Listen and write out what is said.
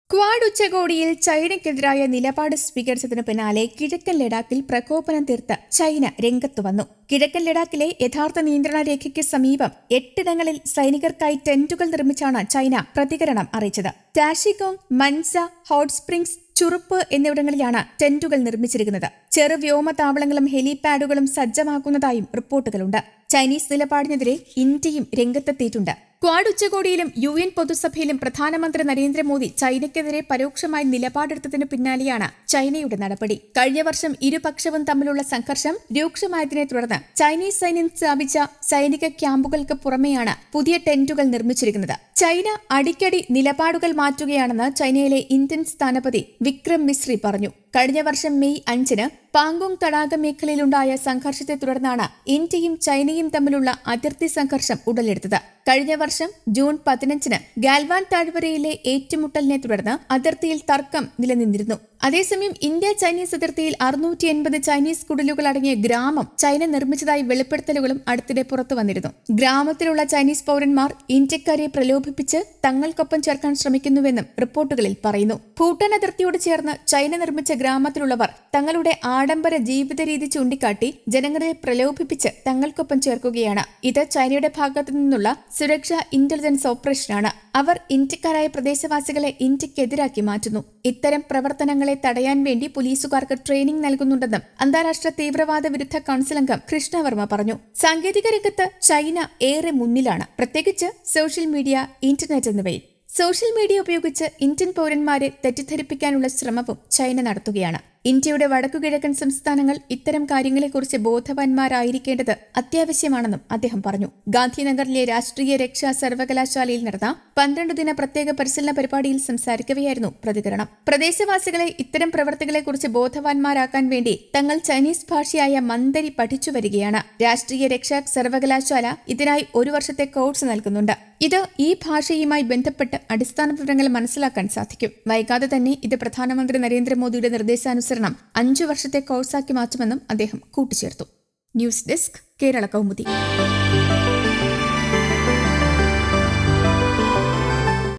quad ഉച്ചകോടിയിൽ ചൈനയ്ക്കെതിരായ നിലപാട് സ്വീകരിച്ചതിനു പിന്നാലെ കിഴക്കൻ ലഡാക്കിൽ പ്രകോപനം തീർത്ത് ചൈന രംഗത്തു വന്നു കിഴക്കൻ ലഡാക്കിലെ യഥാർത്ഥ നിയന്ത്രണ രേഖയ്ക്ക് സമീപം എട്ടിടങ്ങളിൽ സൈനികർക്കായി ടെന്റുകൾ നിർമ്മിച്ചാണ് ചൈന പ്രതികരണം അറിയിച്ചത് Tashigong Mansa hot springs Churup എന്നിവിടങ്ങളിലാണ് ടെന്റുകൾ നിർമ്മിച്ചിരിക്കുന്നത് ചെറു വ്യോമതാവളങ്ങളും ഹെലിപാഡുകളും സജ്ജമാക്കുന്നതായും റിപ്പോർട്ടുകളുണ്ട് ചൈനീസ് നിലപാടിനെതിരെ ഇന്ത്യയും രംഗത്തെത്തിയിട്ടുണ്ട് ക്വാഡ് ഉച്ചകോടിയിലും യു എൻ പൊതുസഭയിലും പ്രധാനമന്ത്രി നരേന്ദ്രമോദി ചൈനയ്ക്കെതിരെ പരോക്ഷമായി നിലപാടെടുത്തതിനു പിന്നാലെയാണ് ചൈനയുടെ നടപടി കഴിഞ്ഞ വർഷം ഇരുപക്ഷവും തമ്മിലുള്ള സംഘർഷം രൂക്ഷമായതിനെ തുടർന്ന് ചൈനീസ് സൈന്യം സ്ഥാപിച്ച സൈനിക ക്യാമ്പുകൾക്ക് പുറമെയാണ് പുതിയ ടെന്റുകൾ നിർമ്മിച്ചിരിക്കുന്നത് ചൈന അടിക്കടി നിലപാടുകൾ മാറ്റുകയാണെന്ന് ചൈനയിലെ ഇന്ത്യൻ സ്ഥാനപതി വിക്രം മിശ്രി പറഞ്ഞു കഴിഞ്ഞ വർഷം മെയ് അഞ്ചിന് പാങ്കോങ് തടാക മേഖലയിലുണ്ടായ സംഘർഷത്തെ തുടർന്നാണ് ഇന്ത്യയും ചൈനയും തമ്മിലുള്ള അതിർത്തി സംഘർഷം ഉടലെടുത്തത് കഴിഞ്ഞ വർഷം ജൂൺ പതിനഞ്ചിന് ഗാൽവാൻ താഴ്വരയിലെ ഏറ്റുമുട്ടലിനെ തുടർന്ന് അതിർത്തിയിൽ തർക്കം നിലനിന്നിരുന്നു അതേസമയം ഇന്ത്യ ചൈനീസ് അതിർത്തിയിൽ അറുന്നൂറ്റി എൺപത് ചൈനീസ് കുടിലുകൾ അടങ്ങിയ ഗ്രാമം ചൈന നിർമ്മിച്ചതായി വെളിപ്പെടുത്തലുകളും അടുത്തിടെ പുറത്തു വന്നിരുന്നു ഗ്രാമത്തിലുള്ള ചൈനീസ് പൌരന്മാർ ഇന്ത്യക്കാരെ പ്രലോഭിപ്പിച്ച് തങ്ങൾക്കൊപ്പം ചേർക്കാൻ ശ്രമിക്കുന്നുവെന്നും റിപ്പോർട്ടുകളിൽ പറയുന്നു ഭൂട്ടാൻ അതിർത്തിയോട് ചേർന്ന് ചൈന നിർമ്മിച്ച ഗ്രാമത്തിലുള്ളവർ തങ്ങളുടെ ആഡംബര ജീവിത രീതി ചൂണ്ടിക്കാട്ടി ജനങ്ങളെ പ്രലോഭിപ്പിച്ച് തങ്ങൾക്കൊപ്പം ചേർക്കുകയാണ് ഇത് ചൈനയുടെ ഭാഗത്തു നിന്നുള്ള സുരക്ഷാ ഇന്റലിജൻസ് ഓപ്പറേഷനാണ് അവർ ഇന്ത്യക്കാരായ പ്രദേശവാസികളെ ഇന്ത്യക്കെതിരാക്കി മാറ്റുന്നു ഇത്തരം പ്രവർത്തനങ്ങളെ തടയാൻ വേണ്ടി പോലീസുകാർക്ക് ട്രെയിനിംഗ് നൽകുന്നുണ്ടെന്നും അന്താരാഷ്ട്ര തീവ്രവാദ വിരുദ്ധ കൌൺസിൽ അംഗം കൃഷ്ണവർമ്മ പറഞ്ഞു സാങ്കേതിക രംഗത്ത് ചൈന ഏറെ മുന്നിലാണ് പ്രത്യേകിച്ച് സോഷ്യൽ മീഡിയ ഇന്റർനെറ്റ് എന്നിവയിൽ സോഷ്യൽ മീഡിയ ഉപയോഗിച്ച് ഇന്ത്യൻ പൌരന്മാരെ തെറ്റിദ്ധരിപ്പിക്കാനുള്ള ശ്രമവും ചൈന നടത്തുകയാണ് ഇന്ത്യയുടെ വടക്കുകിഴക്കൻ സംസ്ഥാനങ്ങൾ ഇത്തരം കാര്യങ്ങളെക്കുറിച്ച് ബോധവാന്മാരായിരിക്കേണ്ടത് അത്യാവശ്യമാണെന്നും അദ്ദേഹം പറഞ്ഞു ഗാന്ധിനഗറിലെ രാഷ്ട്രീയ രക്ഷാ സർവകലാശാലയിൽ നടന്ന പന്ത്രണ്ട് ദിന പ്രത്യേക പരിശീലന പരിപാടിയിൽ സംസാരിക്കവെയായിരുന്നു പ്രതികരണം പ്രദേശവാസികളെ ഇത്തരം പ്രവർത്തികളെക്കുറിച്ച് ബോധവാന്മാരാക്കാൻ വേണ്ടി തങ്ങൾ ചൈനീസ് ഭാഷയായ മന്ദരി പഠിച്ചു വരികയാണ് രാഷ്ട്രീയ രക്ഷാ സർവകലാശാല ഇതിനായി ഒരു വർഷത്തെ കോഴ്സ് നൽകുന്നുണ്ട് ഇത് ഈ ഭാഷയുമായി ബന്ധപ്പെട്ട് അടിസ്ഥാന വിവരങ്ങൾ മനസ്സിലാക്കാൻ സാധിക്കും വൈകാതെ തന്നെ ഇത് പ്രധാനമന്ത്രി നരേന്ദ്രമോദിയുടെ നിർദ്ദേശാനുസരണം അഞ്ചു വർഷത്തെ കോഴ്സാക്കി മാറ്റുമെന്നും അദ്ദേഹം കൂട്ടിച്ചേർത്തു ന്യൂസ് ഡെസ്ക് കേരള കൗമുദി